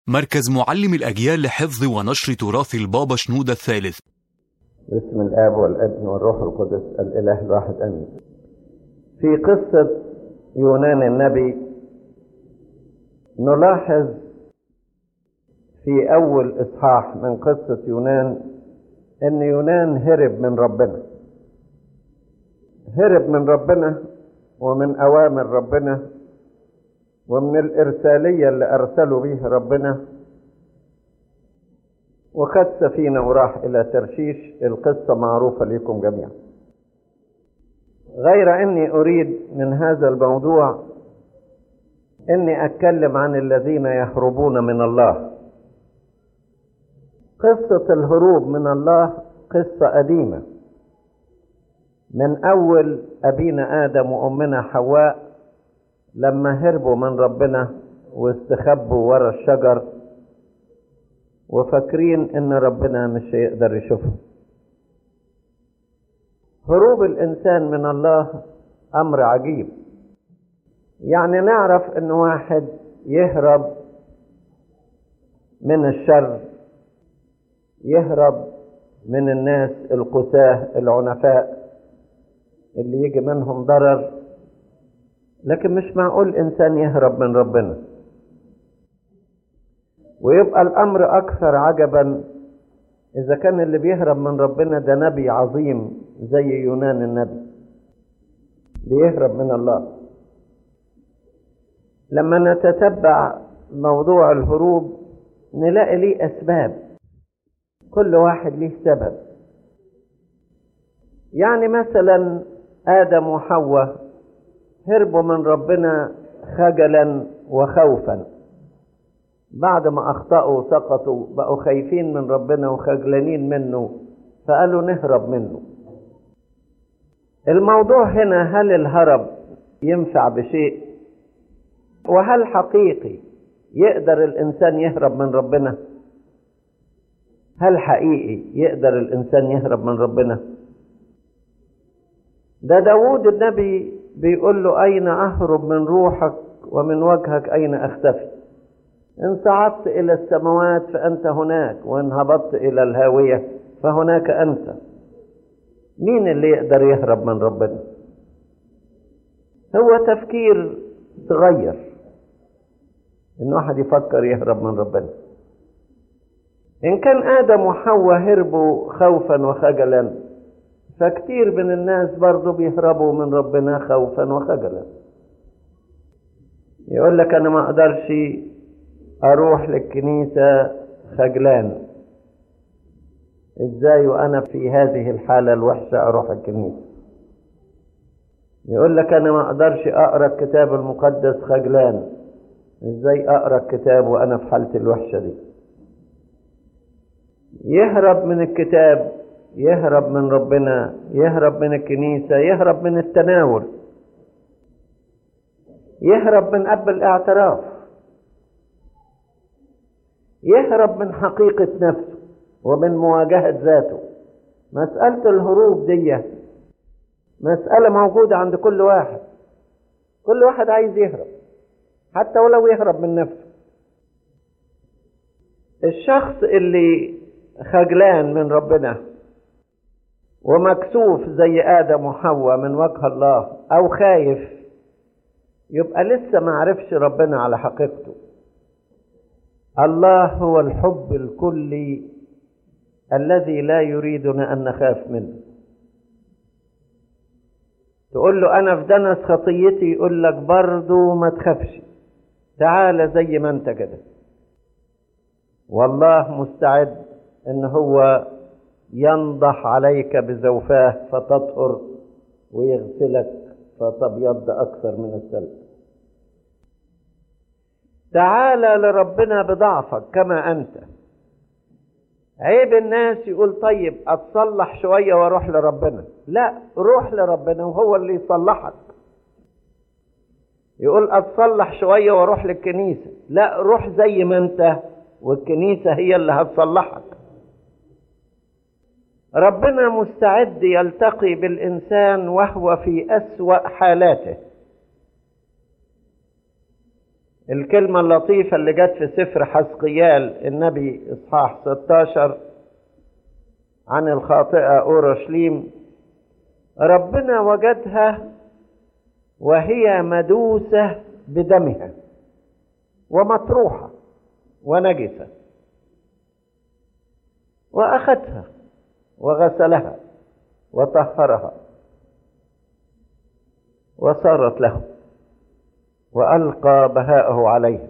مركز معلم الأجيال لحفظ ونشر تراث البابا شنودة الثالث باسم الاب والابن والروح القدس الاله الواحد امين في قصه يونان النبي نلاحظ في اول اصحاح من قصه يونان ان يونان هرب من ربنا هرب من ربنا ومن اوامر ربنا ومن الارساليه اللي ارسلوا بيها ربنا وخد سفينة وراح إلى ترشيش القصة معروفة لكم جميعا غير أني أريد من هذا الموضوع أني أتكلم عن الذين يهربون من الله قصة الهروب من الله قصة قديمة من أول أبينا آدم وأمنا حواء لما هربوا من ربنا واستخبوا ورا الشجر وفاكرين ان ربنا مش هيقدر يشوفهم هروب الانسان من الله امر عجيب يعني نعرف ان واحد يهرب من الشر يهرب من الناس القساة العنفاء اللي يجي منهم ضرر لكن مش معقول انسان يهرب من ربنا ويبقى الامر اكثر عجبا اذا كان اللي بيهرب من ربنا ده نبي عظيم زي يونان النبي بيهرب من الله لما نتتبع موضوع الهروب نلاقي ليه اسباب كل واحد ليه سبب يعني مثلا ادم وحواء هربوا من ربنا خجلا وخوفا بعد ما اخطأوا وسقطوا بقوا خايفين من ربنا وخجلانين منه فقالوا نهرب منه الموضوع هنا هل الهرب ينفع بشيء وهل حقيقي يقدر الانسان يهرب من ربنا هل حقيقي يقدر الانسان يهرب من ربنا ده داود النبي بيقول له اين اهرب من روحك ومن وجهك اين اختفي إن صعدت إلى السماوات فأنت هناك وإن هبطت إلى الهاوية فهناك أنت مين اللي يقدر يهرب من ربنا هو تفكير صغير إن واحد يفكر يهرب من ربنا إن كان آدم وحواء هربوا خوفا وخجلا فكتير من الناس برضو بيهربوا من ربنا خوفا وخجلا يقول لك أنا ما أقدرش اروح للكنيسة خجلان ازاي وانا في هذه الحالة الوحشة اروح الكنيسة يقول لك انا ما اقدرش اقرا الكتاب المقدس خجلان ازاي اقرا الكتاب وانا في حالتي الوحشة دي يهرب من الكتاب يهرب من ربنا يهرب من الكنيسة يهرب من التناول يهرب من قبل الاعتراف يهرب من حقيقة نفسه ومن مواجهة ذاته مسألة الهروب دي مسألة موجودة عند كل واحد كل واحد عايز يهرب حتى ولو يهرب من نفسه الشخص اللي خجلان من ربنا ومكسوف زي آدم وحواء من وجه الله أو خايف يبقى لسه ما عرفش ربنا على حقيقته الله هو الحب الكلي الذي لا يريدنا ان نخاف منه تقول له انا في دنس خطيتي يقول لك برضه ما تخافش تعال زي ما انت كده والله مستعد ان هو ينضح عليك بزوفاه فتطهر ويغسلك فتبيض اكثر من السلب تعال لربنا بضعفك كما انت عيب الناس يقول طيب اتصلح شويه واروح لربنا لا روح لربنا وهو اللي يصلحك يقول اتصلح شويه واروح للكنيسه لا روح زي ما انت والكنيسه هي اللي هتصلحك ربنا مستعد يلتقي بالانسان وهو في اسوا حالاته الكلمة اللطيفة اللي جت في سفر حسقيال النبي إصحاح 16 عن الخاطئة أورشليم ربنا وجدها وهي مدوسة بدمها ومطروحة ونجسة وأخذها وغسلها وطهرها وصارت له وألقى بهاءه عليها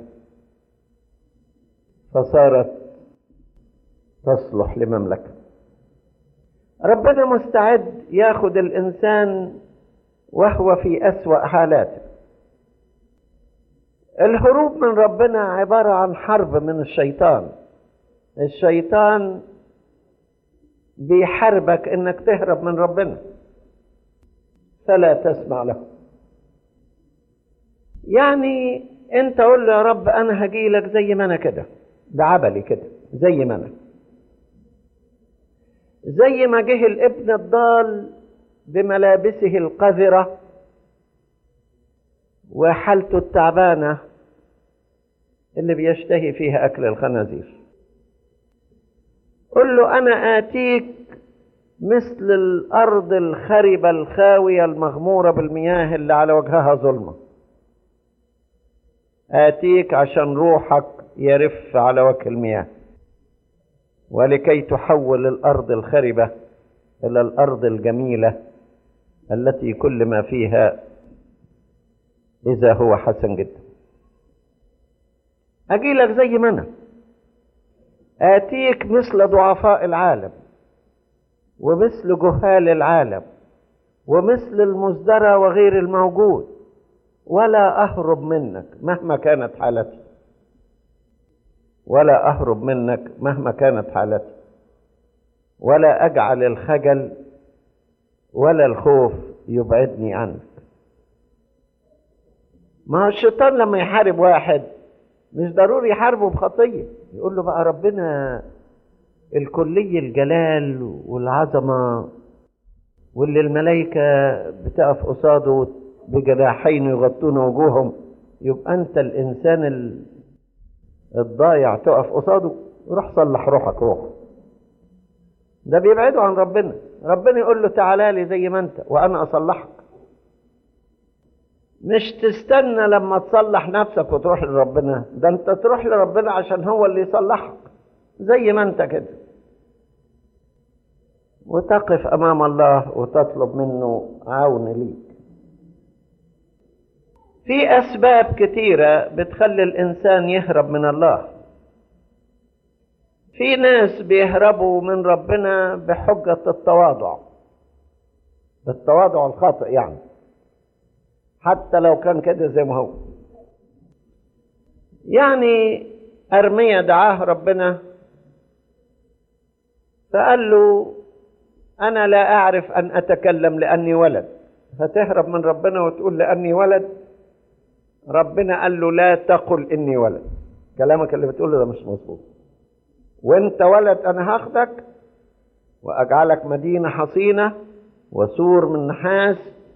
فصارت تصلح لمملكة ربنا مستعد ياخد الإنسان وهو في أسوأ حالاته الهروب من ربنا عبارة عن حرب من الشيطان الشيطان بيحاربك انك تهرب من ربنا فلا تسمع له يعني انت قول له يا رب انا هجيلك زي ما انا كده بعبلي كده زي ما انا زي ما جه الابن الضال بملابسه القذرة وحالته التعبانة اللي بيشتهي فيها أكل الخنازير قل له أنا آتيك مثل الأرض الخربة الخاوية المغمورة بالمياه اللي على وجهها ظلمة آتيك عشان روحك يرف على وجه المياه ولكي تحول الأرض الخربة إلى الأرض الجميلة التي كل ما فيها إذا هو حسن جدا أجي لك زي ما أنا آتيك مثل ضعفاء العالم ومثل جهال العالم ومثل المزدرى وغير الموجود ولا أهرب منك مهما كانت حالتي ولا أهرب منك مهما كانت حالتي ولا أجعل الخجل ولا الخوف يبعدني عنك ما الشيطان لما يحارب واحد مش ضروري يحاربه بخطية يقول له بقى ربنا الكلي الجلال والعظمة واللي الملائكة بتقف قصاده بجناحين يغطون وجوههم يبقى أنت الإنسان الضايع تقف قصاده روح صلح روحك روح ده بيبعده عن ربنا ربنا يقول له تعالى لي زي ما انت وانا اصلحك مش تستنى لما تصلح نفسك وتروح لربنا ده انت تروح لربنا عشان هو اللي يصلحك زي ما انت كده وتقف امام الله وتطلب منه عون ليك في اسباب كتيره بتخلي الانسان يهرب من الله في ناس بيهربوا من ربنا بحجه التواضع التواضع الخاطئ يعني حتى لو كان كده زي ما هو يعني أرميا دعاه ربنا فقال له أنا لا أعرف أن أتكلم لأني ولد فتهرب من ربنا وتقول لأني ولد ربنا قال له لا تقل إني ولد كلامك اللي بتقوله ده مش مظبوط وانت ولد أنا هاخدك وأجعلك مدينة حصينة وسور من نحاس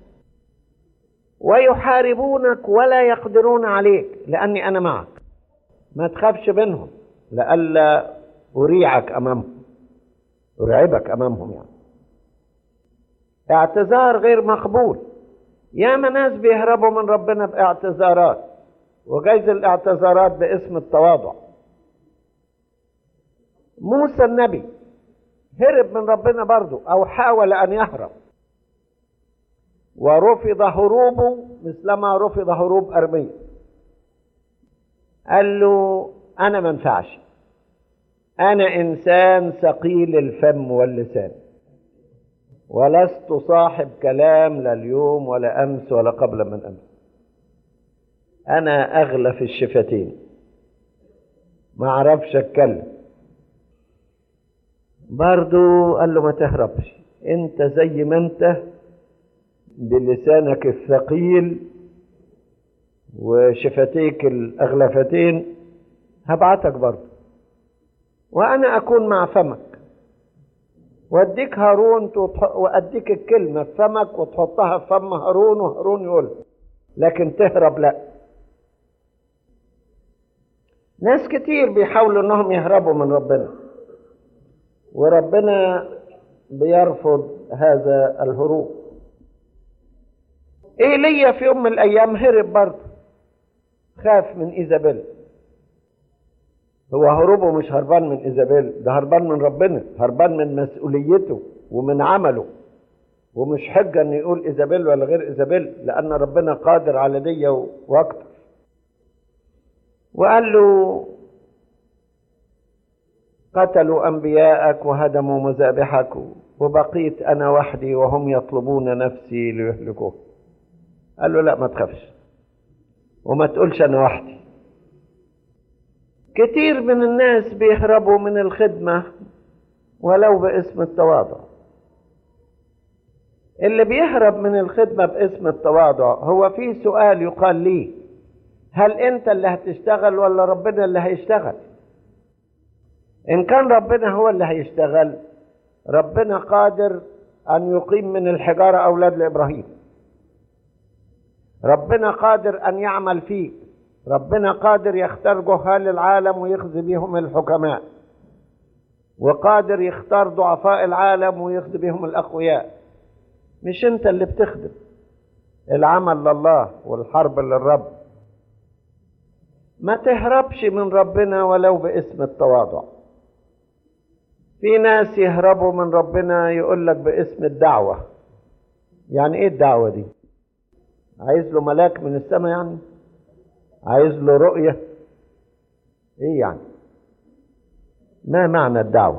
ويحاربونك ولا يقدرون عليك لأني أنا معك ما تخافش منهم لئلا أريعك أمامهم أرعبك أمامهم يعني اعتذار غير مقبول ياما ناس بيهربوا من ربنا باعتذارات وجايز الاعتذارات باسم التواضع موسى النبي هرب من ربنا برضه او حاول ان يهرب ورفض هروبه مثلما رفض هروب ارميا قال له انا ما انفعش انا انسان ثقيل الفم واللسان ولست صاحب كلام لا اليوم ولا امس ولا قبل من امس انا اغلى في الشفتين ما اعرفش اتكلم برضو قال له ما تهربش انت زي ما انت بلسانك الثقيل وشفتيك الاغلفتين هبعتك برضو وانا اكون مع فمك واديك هارون واديك الكلمه في فمك وتحطها في فم هارون وهارون يقول لكن تهرب لا ناس كتير بيحاولوا انهم يهربوا من ربنا وربنا بيرفض هذا الهروب ايليا في يوم من الايام هرب برضه خاف من ايزابيل هو هروبه مش هربان من ايزابيل ده هربان من ربنا هربان من مسؤوليته ومن عمله ومش حجه ان يقول ايزابيل ولا غير ايزابيل لان ربنا قادر على دي واكتر وقال له قتلوا انبياءك وهدموا مذابحك وبقيت انا وحدي وهم يطلبون نفسي ليهلكوه قال له لا ما تخافش وما تقولش انا وحدي كتير من الناس بيهربوا من الخدمه ولو باسم التواضع اللي بيهرب من الخدمه باسم التواضع هو في سؤال يقال ليه هل انت اللي هتشتغل ولا ربنا اللي هيشتغل ان كان ربنا هو اللي هيشتغل ربنا قادر ان يقيم من الحجاره اولاد لابراهيم ربنا قادر ان يعمل فيك ربنا قادر يختار جهال العالم ويخزي بهم الحكماء وقادر يختار ضعفاء العالم ويخزي بهم الاقوياء مش انت اللي بتخدم العمل لله والحرب للرب ما تهربش من ربنا ولو باسم التواضع في ناس يهربوا من ربنا يقول لك باسم الدعوة يعني ايه الدعوة دي عايز له ملاك من السماء يعني عايز له رؤية ايه يعني ما معنى الدعوة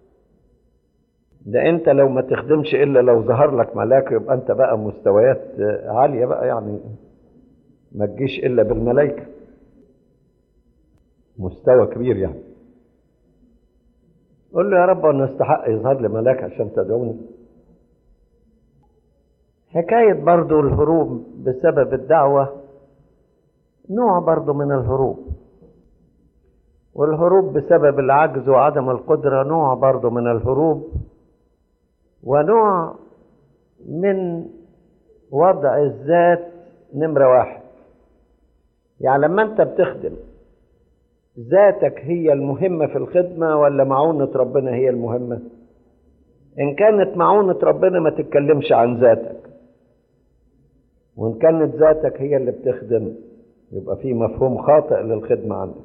ده انت لو ما تخدمش الا لو ظهر لك ملاك يبقى انت بقى مستويات عالية بقى يعني ما تجيش الا بالملائكة مستوى كبير يعني قول له يا رب انا استحق يظهر لي ملاك عشان تدعوني حكاية برضو الهروب بسبب الدعوة نوع برضو من الهروب والهروب بسبب العجز وعدم القدرة نوع برضو من الهروب ونوع من وضع الذات نمرة واحد يعني لما انت بتخدم ذاتك هي المهمة في الخدمة ولا معونة ربنا هي المهمة إن كانت معونة ربنا ما تتكلمش عن ذاتك وإن كانت ذاتك هي اللي بتخدم يبقى في مفهوم خاطئ للخدمة عندك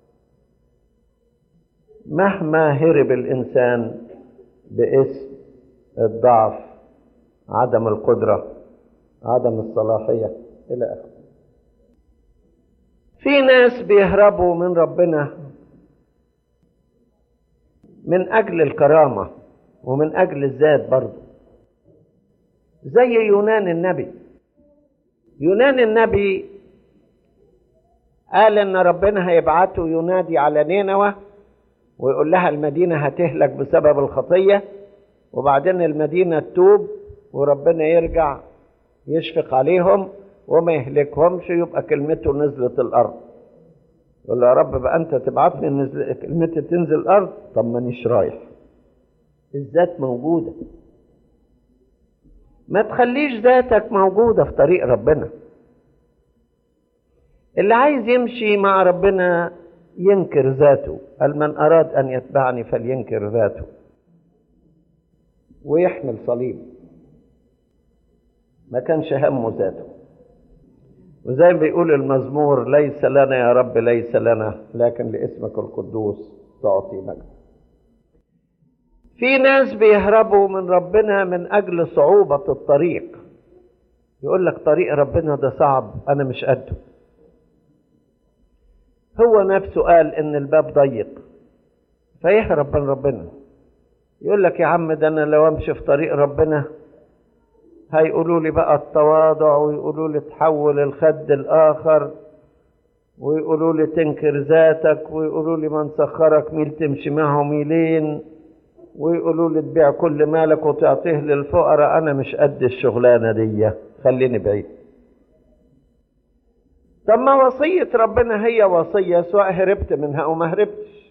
مهما هرب الإنسان باسم الضعف عدم القدرة عدم الصلاحية إلى آخره في ناس بيهربوا من ربنا من أجل الكرامة ومن أجل الذات برضه زي يونان النبي يونان النبي قال ان ربنا هيبعته ينادي على نينوى ويقول لها المدينة هتهلك بسبب الخطية وبعدين المدينة تتوب وربنا يرجع يشفق عليهم وما يهلكهمش يبقى كلمته نزلت الأرض يقول له يا رب بقى أنت تبعتني نزل كلمتي تنزل الأرض طب مانيش رايح الذات موجودة ما تخليش ذاتك موجودة في طريق ربنا اللي عايز يمشي مع ربنا ينكر ذاته قال من أراد أن يتبعني فلينكر ذاته ويحمل صليب ما كانش همه ذاته وزي ما بيقول المزمور ليس لنا يا رب ليس لنا لكن لاسمك القدوس تعطي مجد في ناس بيهربوا من ربنا من أجل صعوبة الطريق يقول لك طريق ربنا ده صعب أنا مش قده هو نفسه قال ان الباب ضيق فيهرب من ربنا يقول لك يا عم ده انا لو امشي في طريق ربنا هيقولوا لي بقى التواضع ويقولوا لي تحول الخد الاخر ويقولوا لي تنكر ذاتك ويقولوا لي من سخرك ميل تمشي معه ميلين ويقولوا لي تبيع كل مالك وتعطيه للفقراء انا مش قد الشغلانه دي خليني بعيد طب ما وصية ربنا هي وصية سواء هربت منها أو ما هربتش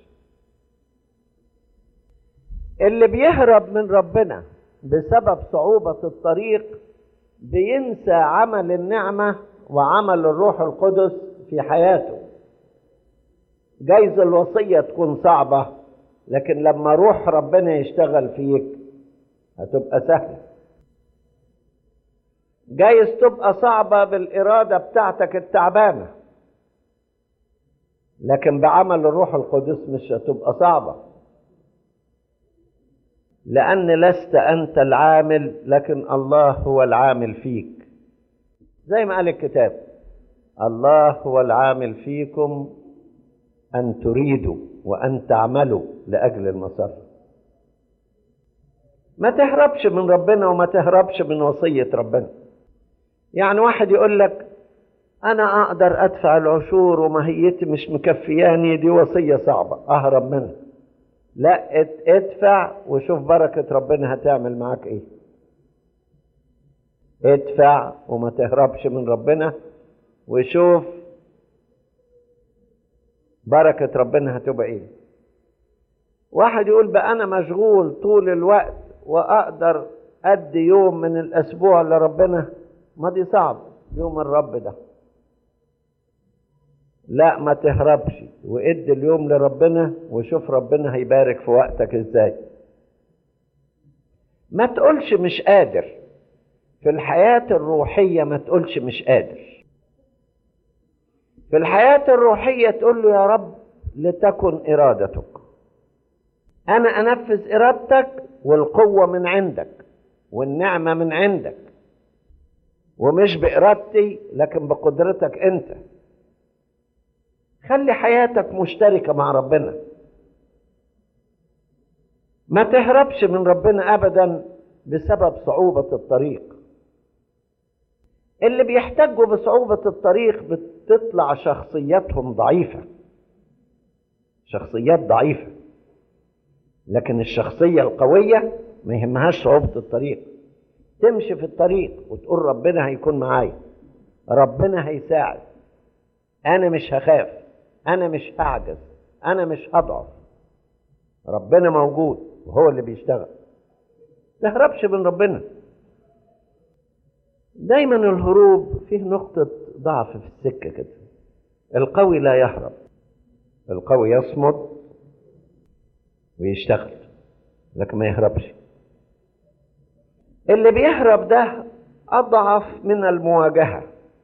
اللي بيهرب من ربنا بسبب صعوبة الطريق بينسى عمل النعمة وعمل الروح القدس في حياته جايز الوصية تكون صعبة لكن لما روح ربنا يشتغل فيك هتبقى سهلة جايز تبقى صعبة بالإرادة بتاعتك التعبانة لكن بعمل الروح القدس مش هتبقى صعبة لأن لست أنت العامل لكن الله هو العامل فيك زي ما قال الكتاب الله هو العامل فيكم أن تريدوا وأن تعملوا لأجل المسار ما تهربش من ربنا وما تهربش من وصية ربنا يعني واحد يقول لك أنا أقدر أدفع العشور وماهيتي مش مكفياني دي وصية صعبة أهرب منها لا ادفع وشوف بركة ربنا هتعمل معاك ايه ادفع وما تهربش من ربنا وشوف بركة ربنا هتبقى ايه واحد يقول بقى انا مشغول طول الوقت واقدر ادي يوم من الاسبوع لربنا ما دي صعب يوم الرب ده لا ما تهربش وادي اليوم لربنا وشوف ربنا هيبارك في وقتك ازاي ما تقولش مش قادر في الحياة الروحية ما تقولش مش قادر في الحياة الروحية تقول له يا رب لتكن إرادتك أنا أنفذ إرادتك والقوة من عندك والنعمة من عندك ومش بإرادتي لكن بقدرتك أنت خلي حياتك مشتركة مع ربنا ما تهربش من ربنا أبدا بسبب صعوبة الطريق اللي بيحتجوا بصعوبة الطريق بتطلع شخصياتهم ضعيفة شخصيات ضعيفة لكن الشخصية القوية ما يهمهاش صعوبة الطريق تمشي في الطريق وتقول ربنا هيكون معايا ربنا هيساعد أنا مش هخاف أنا مش هعجز أنا مش هضعف ربنا موجود وهو اللي بيشتغل تهربش من ربنا دايما الهروب فيه نقطة ضعف في السكة كده القوي لا يهرب القوي يصمد ويشتغل لكن ما يهربش اللي بيهرب ده أضعف من المواجهة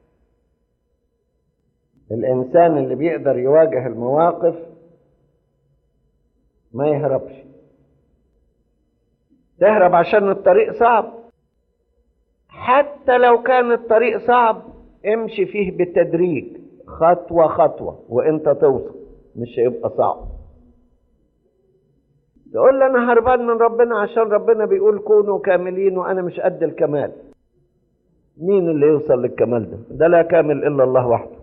الإنسان اللي بيقدر يواجه المواقف ما يهربش تهرب عشان الطريق صعب حتى لو كان الطريق صعب امشي فيه بالتدريج خطوة خطوة وانت توصل مش هيبقى صعب تقول لي انا هربان من ربنا عشان ربنا بيقول كونوا كاملين وانا مش قد الكمال مين اللي يوصل للكمال ده ده لا كامل الا الله وحده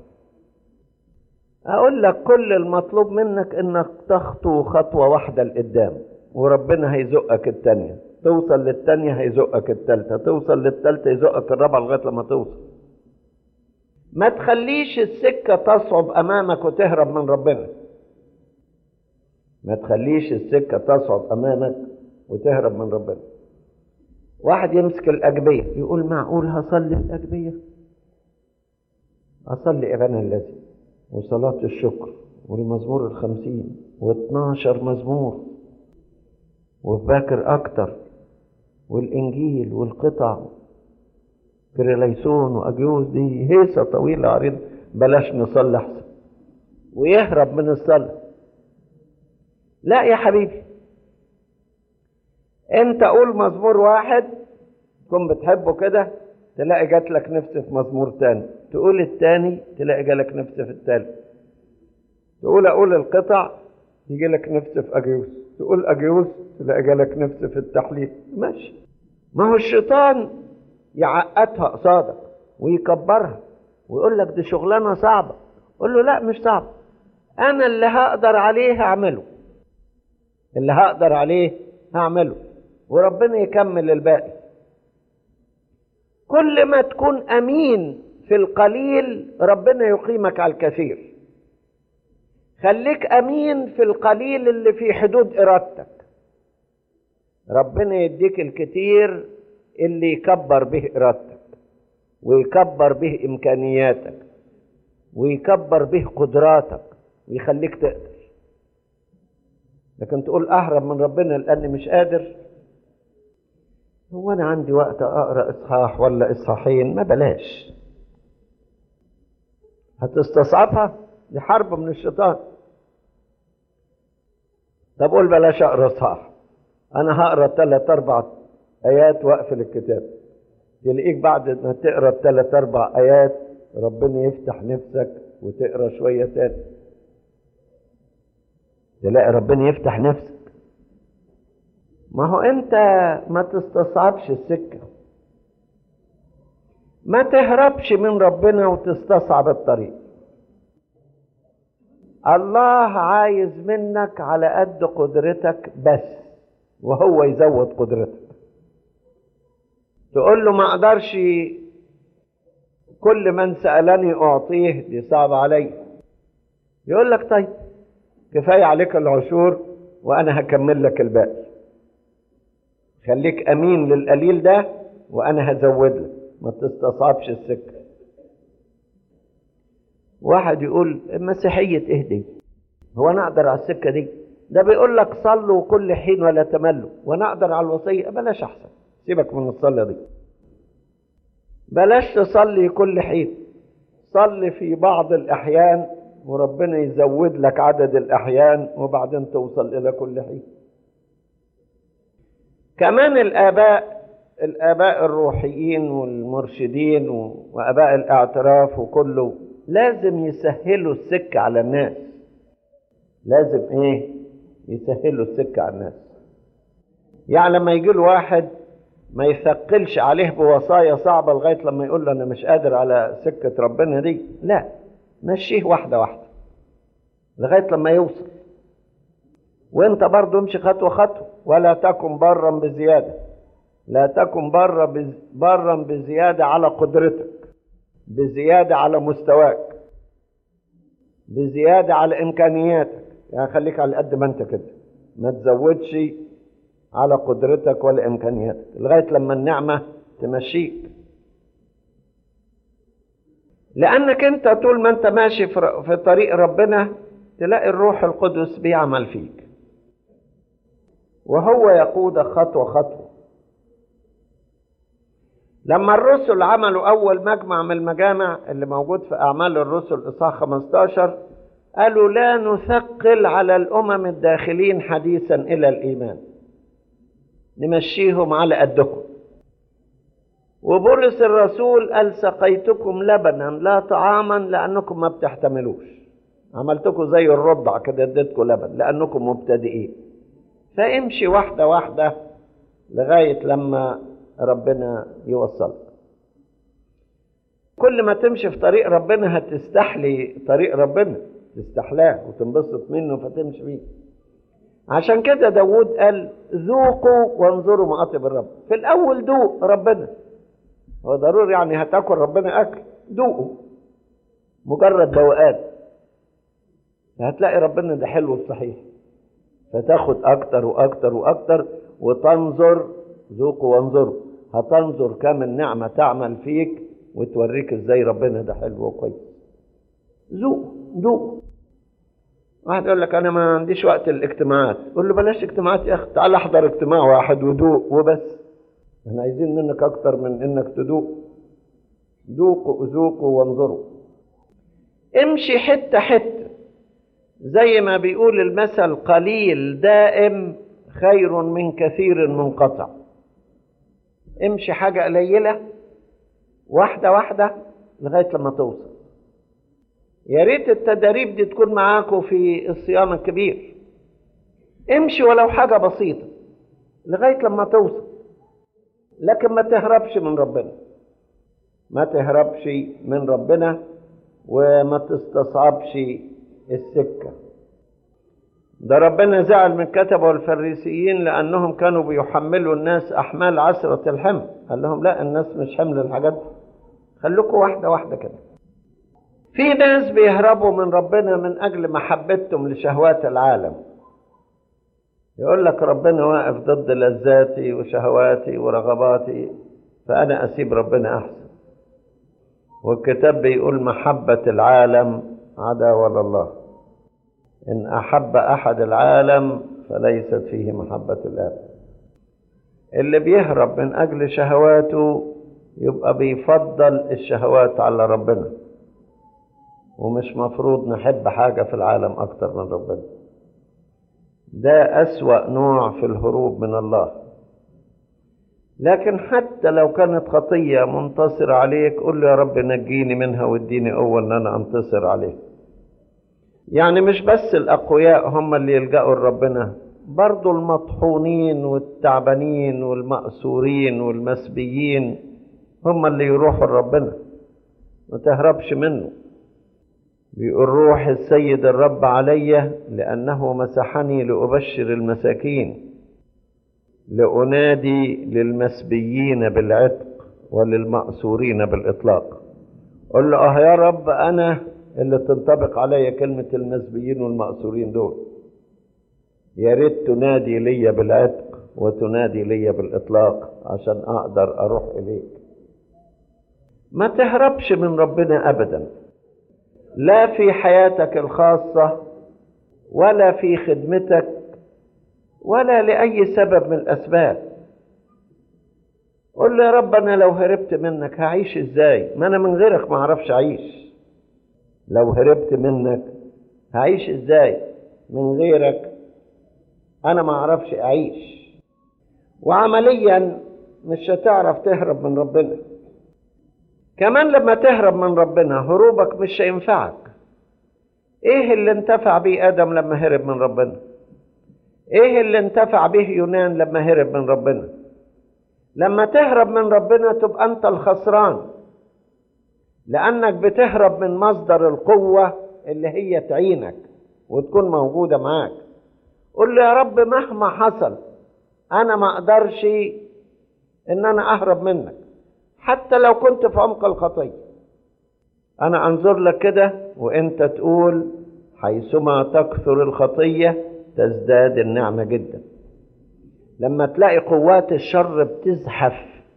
اقول لك كل المطلوب منك انك تخطو خطوة واحدة لقدام وربنا هيزقك التانية توصل للتانية هيزقك التالتة توصل للتالتة يزقك الرابعة لغاية لما توصل ما تخليش السكة تصعب أمامك وتهرب من ربنا ما تخليش السكة تصعب أمامك وتهرب من ربنا واحد يمسك الأجبية يقول معقول هصلي الأجبية أصلي أبانا الذي وصلاة الشكر والمزمور الخمسين واثناشر مزمور وباكر أكتر والإنجيل والقطع كريليسون وأجيوز دي هيصة طويلة عريضة بلاش نصلي أحسن ويهرب من الصلاة لا يا حبيبي انت قول مزمور واحد تكون بتحبه كده تلاقي جات لك نفس في مزمور تاني تقول التاني تلاقي جالك نفس في التالت تقول اقول القطع يجي لك نفس في اجيوس تقول اجيوس تلاقي جالك نفس في التحليل ماشي ما هو الشيطان يعقدها قصادك ويكبرها ويقول لك دي شغلانه صعبه قول له لا مش صعب انا اللي هقدر عليه هعمله اللي هقدر عليه هعمله وربنا يكمل الباقي كل ما تكون امين في القليل ربنا يقيمك على الكثير خليك امين في القليل اللي في حدود ارادتك ربنا يديك الكتير اللي يكبر به ارادتك ويكبر به امكانياتك ويكبر به قدراتك ويخليك تقدر لكن تقول اهرب من ربنا لاني مش قادر هو انا عندي وقت اقرا اصحاح ولا اصحاحين ما بلاش هتستصعبها دي حرب من الشيطان طب قول بلاش اقرا اصحاح انا هقرا ثلاث اربع ايات واقفل الكتاب تلاقيك بعد ما تقرا الثلاث اربع ايات ربنا يفتح نفسك وتقرا شويه تاني تلاقي ربنا يفتح نفسك ما هو انت ما تستصعبش السكه ما تهربش من ربنا وتستصعب الطريق الله عايز منك على قد قدرتك بس وهو يزود قدرتك تقول له ما اقدرش كل من سألني أعطيه دي صعب علي يقول لك طيب كفاية عليك العشور وأنا هكمل لك الباقي خليك أمين للقليل ده وأنا هزود لك ما تستصعبش السكة واحد يقول المسيحية ايه دي هو انا اقدر على السكة دي ده بيقول لك صلوا كل حين ولا تملوا وانا اقدر على الوصية بلاش احسن سيبك من الصلاة دي بلاش تصلي كل حين صلي في بعض الاحيان وربنا يزود لك عدد الاحيان وبعدين توصل الى كل حين كمان الاباء الاباء الروحيين والمرشدين واباء الاعتراف وكله لازم يسهلوا السكة على الناس لازم ايه يسهلوا السكة على الناس يعني لما يجي له واحد ما يثقلش عليه بوصايا صعبة لغاية لما يقول له أنا مش قادر على سكة ربنا دي لا مشيه واحدة واحدة لغاية لما يوصل وانت برضه امشي خطوة خطوة ولا تكن برا بزيادة لا تكن برا بز... برا بزيادة على قدرتك بزيادة على مستواك بزيادة على إمكانياتك يعني خليك على قد ما أنت كده ما تزودش على قدرتك ولا إمكانياتك لغاية لما النعمة تمشيك لأنك أنت طول ما أنت ماشي في طريق ربنا تلاقي الروح القدس بيعمل فيك وهو يقودك خطوة خطوة لما الرسل عملوا أول مجمع من المجامع اللي موجود في أعمال الرسل إصحاح 15 قالوا لا نثقل على الأمم الداخلين حديثا إلى الإيمان نمشيهم على قدكم وبولس الرسول قال سقيتكم لبنا لا طعاما لأنكم ما بتحتملوش عملتكم زي الرضع كده اديتكم لبن لأنكم مبتدئين فامشي واحدة واحدة لغاية لما ربنا يوصلك كل ما تمشي في طريق ربنا هتستحلي طريق ربنا تستحلاه وتنبسط منه فتمشي فيه عشان كده داود قال ذوقوا وانظروا مقاطب الرب في الاول دوق ربنا هو ضروري يعني هتاكل ربنا اكل دوقه مجرد دوقات هتلاقي ربنا ده حلو الصحيح فتاخد اكتر واكتر واكتر وتنظر ذوقوا وانظروا هتنظر كم النعمة تعمل فيك وتوريك ازاي ربنا ده حلو وكويس ذوق ذوق واحد يقول لك انا ما عنديش وقت الاجتماعات قول له بلاش اجتماعات يا اخي تعال احضر اجتماع واحد ودوق وبس احنا عايزين منك اكتر من انك تدوق ذوقوا ذوقوا وانظروا امشي حتة حتة زي ما بيقول المثل قليل دائم خير من كثير منقطع امشي حاجة قليلة واحدة واحدة لغاية لما توصل يا ريت التدريب دي تكون معاكم في الصيام الكبير امشي ولو حاجة بسيطة لغاية لما توصل لكن ما تهربش من ربنا ما تهربش من ربنا وما تستصعبش السكة ده ربنا زعل من الكتبة والفريسيين لأنهم كانوا بيحملوا الناس أحمال عسرة الحمل قال لهم لا الناس مش حمل الحاجات دي خلوكوا واحدة واحدة كده في ناس بيهربوا من ربنا من أجل محبتهم لشهوات العالم يقول لك ربنا واقف ضد لذاتي وشهواتي ورغباتي فأنا أسيب ربنا أحسن والكتاب بيقول محبة العالم عداوة لله إن أحب أحد العالم فليست فيه محبة الآب اللي بيهرب من أجل شهواته يبقى بيفضل الشهوات على ربنا ومش مفروض نحب حاجة في العالم أكتر من ربنا ده أسوأ نوع في الهروب من الله لكن حتى لو كانت خطية منتصر عليك قل له يا رب نجيني منها واديني قوة ان انا انتصر عليها يعني مش بس الاقوياء هم اللي يلجأوا لربنا برضو المطحونين والتعبانين والمأسورين والمسبيين هم اللي يروحوا لربنا ما تهربش منه بيقول روح السيد الرب علي لأنه مسحني لأبشر المساكين لأنادي للمسبيين بالعتق وللمأسورين بالإطلاق قل له اه يا رب أنا اللي تنطبق علي كلمة المسبيين والمأسورين دول يا ريت تنادي لي بالعتق وتنادي لي بالإطلاق عشان أقدر أروح إليك ما تهربش من ربنا أبدا لا في حياتك الخاصة ولا في خدمتك ولا لأي سبب من الأسباب قل له يا رب أنا لو هربت منك هعيش إزاي ما أنا من غيرك ما أعرفش أعيش لو هربت منك هعيش إزاي من غيرك أنا ما أعرفش أعيش وعمليا مش هتعرف تهرب من ربنا كمان لما تهرب من ربنا هروبك مش هينفعك ايه اللي انتفع بيه ادم لما هرب من ربنا ايه اللي انتفع به يونان لما هرب من ربنا لما تهرب من ربنا تبقى انت الخسران لانك بتهرب من مصدر القوة اللي هي تعينك وتكون موجودة معاك قل له يا رب مهما حصل انا ما اقدرش ان انا اهرب منك حتى لو كنت في عمق الخطية انا انظر لك كده وانت تقول حيثما تكثر الخطيه تزداد النعمة جدا لما تلاقي قوات الشر بتزحف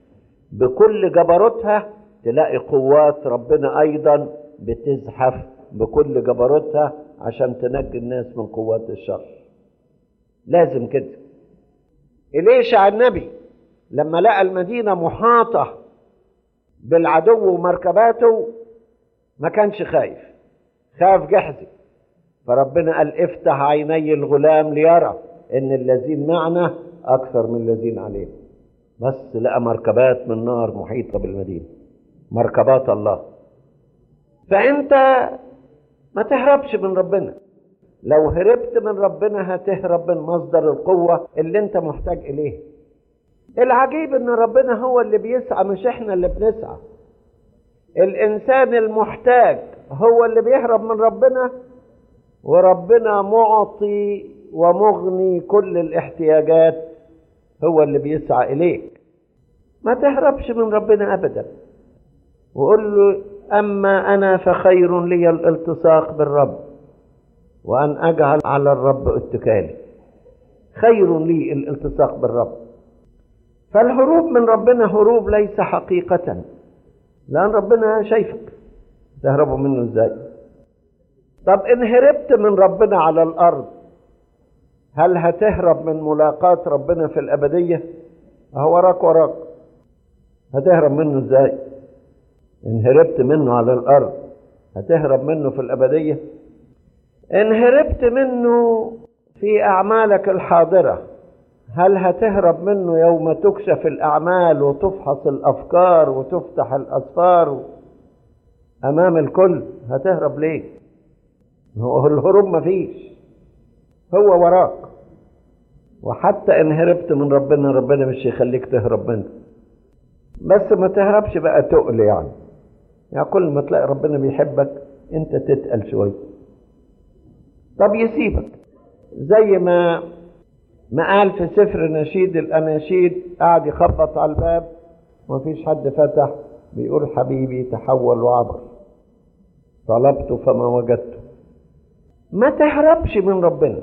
بكل جبروتها تلاقي قوات ربنا أيضا بتزحف بكل جبروتها عشان تنجي الناس من قوات الشر لازم كده إليشع النبي لما لقى المدينة محاطة بالعدو ومركباته ما كانش خايف خاف جحزي فربنا قال افتح عيني الغلام ليرى ان الذين معنا اكثر من الذين علينا بس لقى مركبات من نار محيطه بالمدينه مركبات الله فانت ما تهربش من ربنا لو هربت من ربنا هتهرب من مصدر القوه اللي انت محتاج اليه العجيب ان ربنا هو اللي بيسعى مش احنا اللي بنسعى الانسان المحتاج هو اللي بيهرب من ربنا وربنا معطي ومغني كل الاحتياجات هو اللي بيسعى إليك ما تهربش من ربنا أبدا وقول له أما أنا فخير لي الالتصاق بالرب وأن أجعل على الرب اتكالي خير لي الالتصاق بالرب فالهروب من ربنا هروب ليس حقيقة لأن ربنا شايفك تهربوا منه ازاي طب ان هربت من ربنا على الارض هل هتهرب من ملاقاة ربنا في الابدية اهو وراك وراك هتهرب منه ازاي ان هربت منه على الارض هتهرب منه في الابدية ان هربت منه في اعمالك الحاضرة هل هتهرب منه يوم تكشف الاعمال وتفحص الافكار وتفتح الاسفار امام الكل هتهرب ليه هو الهروب مفيش هو وراك وحتى ان هربت من ربنا ربنا مش يخليك تهرب منه بس ما تهربش بقى تقل يعني يعني كل ما تلاقي ربنا بيحبك انت تتقل شويه طب يسيبك زي ما ما قال في سفر نشيد الاناشيد قاعد يخبط على الباب ومفيش حد فتح بيقول حبيبي تحول وعبر طلبت فما وجدته ما تهربش من ربنا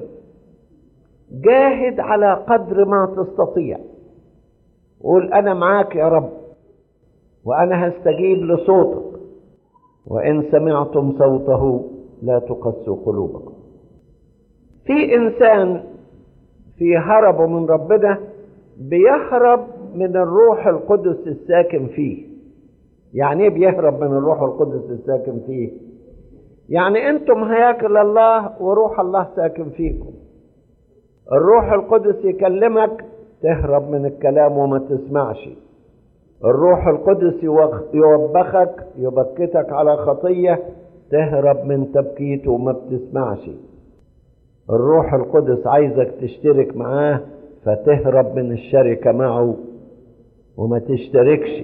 جاهد على قدر ما تستطيع قول انا معاك يا رب وانا هستجيب لصوتك وان سمعتم صوته لا تقسوا قلوبكم في انسان في هربه من ربنا بيهرب من الروح القدس الساكن فيه يعني ايه بيهرب من الروح القدس الساكن فيه يعني انتم هياكل الله وروح الله ساكن فيكم الروح القدس يكلمك تهرب من الكلام وما تسمعش الروح القدس يوبخك يبكتك على خطية تهرب من تبكيته وما بتسمعش الروح القدس عايزك تشترك معاه فتهرب من الشركة معه وما تشتركش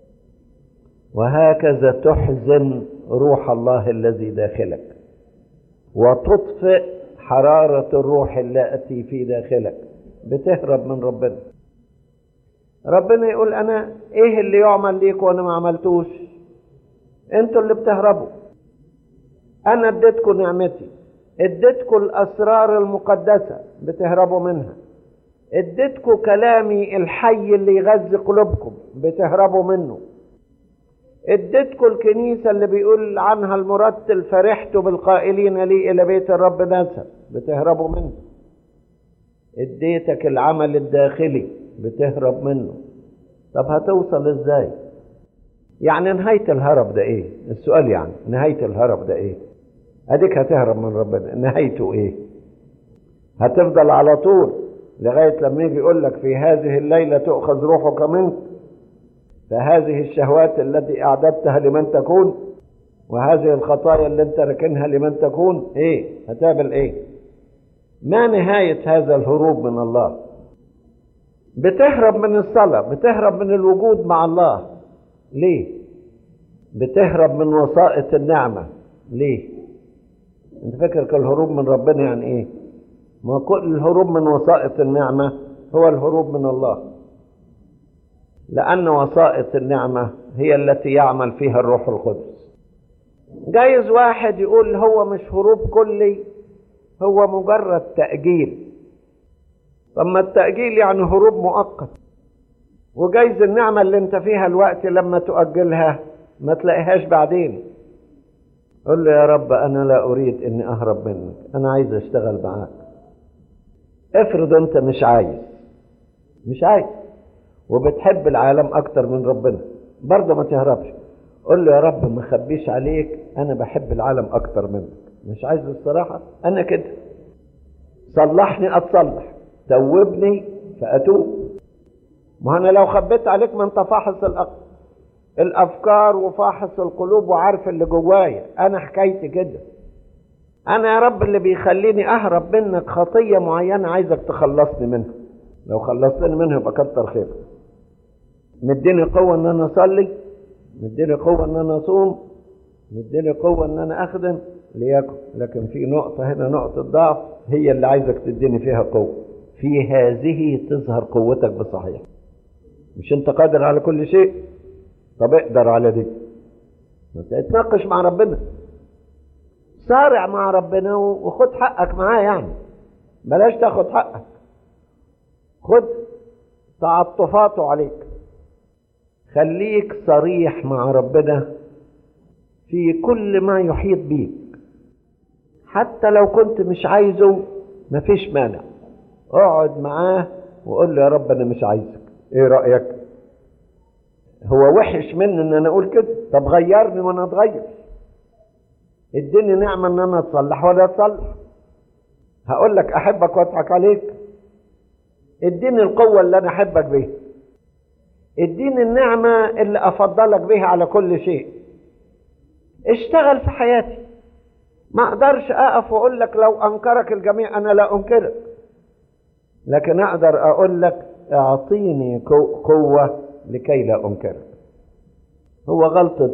وهكذا تحزن روح الله الذي داخلك وتطفئ حرارة الروح التي في داخلك بتهرب من ربنا ربنا يقول انا ايه اللي يعمل ليك وانا ما عملتوش انتوا اللي بتهربوا انا اديتكم نعمتي اديتكم الاسرار المقدسه بتهربوا منها اديتكم كلامي الحي اللي يغذي قلوبكم بتهربوا منه اديتكم الكنيسة اللي بيقول عنها المرتل فرحت بالقائلين لي إلى بيت الرب ناسا بتهربوا منه اديتك العمل الداخلي بتهرب منه طب هتوصل ازاي يعني نهاية الهرب ده ايه السؤال يعني نهاية الهرب ده ايه اديك هتهرب من ربنا نهايته ايه هتفضل على طول لغاية لما يجي يقول لك في هذه الليلة تؤخذ روحك منك فهذه الشهوات التي أعددتها لمن تكون وهذه الخطايا اللي انت راكنها لمن تكون ايه هتعمل ايه ما نهاية هذا الهروب من الله بتهرب من الصلاة بتهرب من الوجود مع الله ليه بتهرب من وسائط النعمة ليه انت فاكر الهروب من ربنا يعني ايه ما كل الهروب من وسائط النعمة هو الهروب من الله لأن وسائط النعمة هي التي يعمل فيها الروح القدس جايز واحد يقول هو مش هروب كلي هو مجرد تأجيل طب ما التأجيل يعني هروب مؤقت وجايز النعمة اللي انت فيها الوقت لما تؤجلها ما تلاقيهاش بعدين قل له يا رب أنا لا أريد أني أهرب منك أنا عايز أشتغل معاك افرض أنت مش عايز مش عايز وبتحب العالم أكتر من ربنا برضه ما تهربش قل له يا رب ما خبيش عليك أنا بحب العالم أكتر منك مش عايز الصراحة أنا كده صلحني أتصلح توبني فأتوب ما أنا لو خبيت عليك ما أنت فاحص الأقل الافكار وفاحص القلوب وعارف اللي جوايا انا حكايتي كده انا يا رب اللي بيخليني اهرب منك خطيه معينه عايزك تخلصني منها لو خلصتني منها يبقى كتر خيرك مديني قوه ان انا اصلي مديني قوه ان انا اصوم مديني قوه ان انا اخدم ليكن لكن في نقطه هنا نقطه ضعف هي اللي عايزك تديني فيها قوه في هذه تظهر قوتك بصحيح مش انت قادر على كل شيء طب اقدر على دي اتناقش مع ربنا صارع مع ربنا وخد حقك معاه يعني بلاش تاخد حقك خد تعطفاته عليك خليك صريح مع ربنا في كل ما يحيط بيك حتى لو كنت مش عايزه مفيش مانع اقعد معاه وقول له يا رب انا مش عايزك ايه رايك هو وحش مني ان انا اقول كده طب غيرني وانا اتغير اديني نعمه ان انا اتصلح ولا اتصلح هقول لك احبك واضحك عليك اديني القوه اللي انا احبك بيها اديني النعمه اللي افضلك بيها على كل شيء اشتغل في حياتي ما اقدرش اقف واقول لك لو انكرك الجميع انا لا انكرك لكن اقدر اقول لك اعطيني قوه لكي لا أنكرك هو غلطة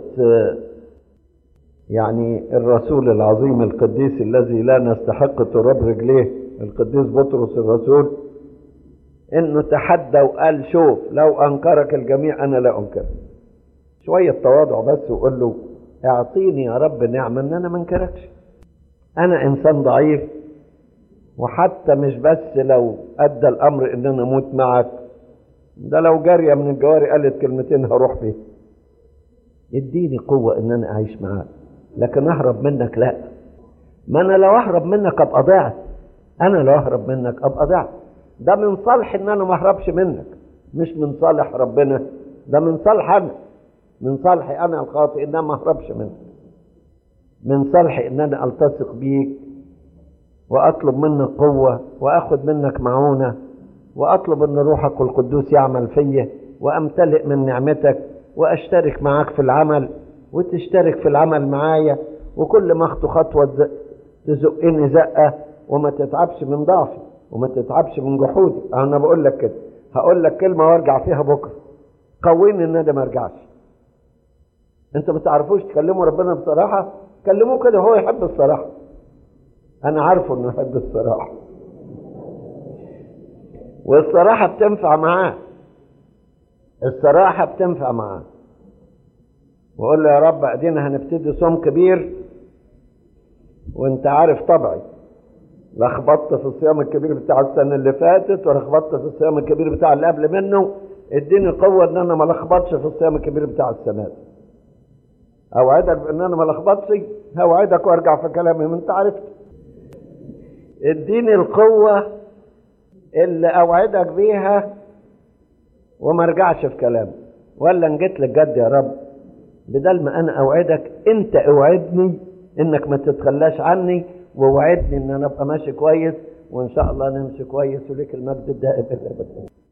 يعني الرسول العظيم القديس الذي لا نستحق تراب رجليه القديس بطرس الرسول انه تحدى وقال شوف لو انكرك الجميع انا لا انكرك شوية تواضع بس وقول له اعطيني يا رب نعمة ان انا ما انكركش انا انسان ضعيف وحتى مش بس لو ادى الامر ان انا اموت معك ده لو جارية من الجواري قالت كلمتين هروح فيه اديني قوة ان انا اعيش معاك لكن اهرب منك لا ما انا لو اهرب منك ابقى ضعت انا لو اهرب منك ابقى ضعت ده من صالح ان انا ما اهربش منك مش من صالح ربنا ده من صالح انا من صالحي انا الخاطئ ان انا ما اهربش منك من صالحي ان انا التصق بيك واطلب منك قوه واخد منك معونه واطلب ان روحك القدوس يعمل فيا وامتلئ من نعمتك واشترك معاك في العمل وتشترك في العمل معايا وكل ما اخطو خطوه تزقني زقه وما تتعبش من ضعفي وما تتعبش من جحودي انا بقول لك كده هقول لك كلمه وارجع فيها بكره قويني ان انا ما ارجعش انتوا ما تعرفوش تكلموا ربنا بصراحه كلموه كده هو يحب الصراحه انا عارفه انه يحب الصراحه والصراحه بتنفع معاه الصراحه بتنفع معاه وقول له يا رب ادينا هنبتدي صوم كبير وانت عارف طبعي لخبطت في الصيام الكبير بتاع السنه اللي فاتت ولخبطت في الصيام الكبير بتاع اللي قبل منه اديني قوه ان انا ما لخبطش في الصيام الكبير بتاع السنه دي اوعدك بان انا ما لخبطش هوعدك وارجع في كلامي ما انت عرفت اديني القوه اللي اوعدك بيها وما ارجعش في كلامي ولا ان جيت لك جد يا رب بدل ما انا اوعدك انت اوعدني انك ما تتخلاش عني ووعدني ان انا ابقى ماشي كويس وان شاء الله نمشي كويس وليك المجد الدائم الى الابد